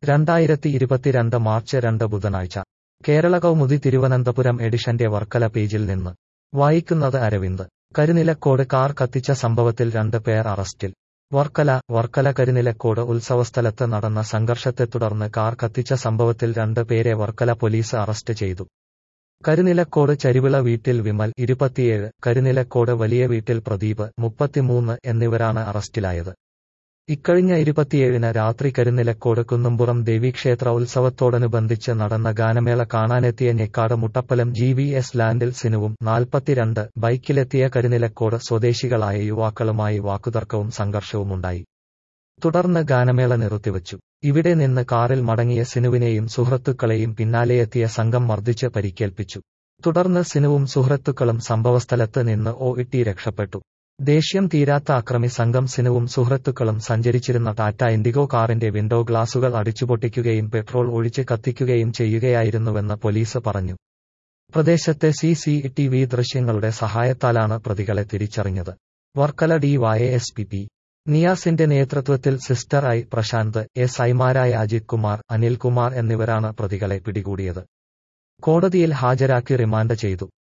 രണ്ടായിരത്തി ഇരുപത്തിരണ്ട് മാർച്ച് രണ്ട് ബുധനാഴ്ച കേരള കൗമുദി തിരുവനന്തപുരം എഡിഷന്റെ വർക്കല പേജിൽ നിന്ന് വായിക്കുന്നത് അരവിന്ദ് കരിനിലക്കോട് കാർ കത്തിച്ച സംഭവത്തിൽ രണ്ട് പേർ അറസ്റ്റിൽ വർക്കല വർക്കല കരിനിലക്കോട് ഉത്സവസ്ഥലത്ത് നടന്ന സംഘർഷത്തെ തുടർന്ന് കാർ കത്തിച്ച സംഭവത്തിൽ രണ്ട് പേരെ വർക്കല പോലീസ് അറസ്റ്റ് ചെയ്തു കരിനിലക്കോട് ചരിവിള വീട്ടിൽ വിമൽ ഇരുപത്തിയേഴ് കരിനിലക്കോട് വലിയ വീട്ടിൽ പ്രദീപ് മുപ്പത്തിമൂന്ന് എന്നിവരാണ് അറസ്റ്റിലായത് ഇക്കഴിഞ്ഞ ഇരുപത്തിയേഴിന് രാത്രി കരിനിലക്കോട് കുന്നുംപുറം ദേവീക്ഷേത്ര ഉത്സവത്തോടനുബന്ധിച്ച് നടന്ന ഗാനമേള കാണാനെത്തിയ Njekkad Muttappalam G V S ലാൻഡിൽ സിനുവും നാൽപ്പത്തിരണ്ട് ബൈക്കിലെത്തിയ കരിനിലക്കോട് സ്വദേശികളായ യുവാക്കളുമായി വാക്കുതർക്കവും സംഘർഷവുമുണ്ടായി തുടർന്ന് ഗാനമേള നിർത്തിവച്ചു ഇവിടെ നിന്ന് കാറിൽ മടങ്ങിയ സിനുവിനെയും സുഹൃത്തുക്കളെയും പിന്നാലെയെത്തിയ സംഘം മർദ്ദിച്ച് പരിക്കേൽപ്പിച്ചു തുടർന്ന് സിനുവും സുഹൃത്തുക്കളും സംഭവസ്ഥലത്ത് നിന്ന് ഓ ഇട്ടി രക്ഷപ്പെട്ടു ദേഷ്യം തീരാത്ത അക്രമി സംഘം സിനുവും സുഹൃത്തുക്കളും സഞ്ചരിച്ചിരുന്ന ടാറ്റ ഇൻഡിഗോ കാറിന്റെ വിൻഡോ ഗ്ലാസുകൾ അടിച്ചുപൊട്ടിക്കുകയും പെട്രോൾ ഒഴിച്ച് കത്തിക്കുകയും ചെയ്യുകയായിരുന്നുവെന്ന് പോലീസ് പറഞ്ഞു പ്രദേശത്തെ സി സി ടി വി ദൃശ്യങ്ങളുടെ സഹായത്താലാണ് പ്രതികളെ തിരിച്ചറിഞ്ഞത് Varkala D Y S P P നിയാസിന്റെ നേതൃത്വത്തിൽ സിസ്റ്റർ ഐ പ്രശാന്ത് എസ് ഐമാരായ അജിത് കുമാർ അനിൽകുമാർ എന്നിവരാണ് പ്രതികളെ പിടികൂടിയത് കോടതിയിൽ ഹാജരാക്കി റിമാൻഡ് ചെയ്തു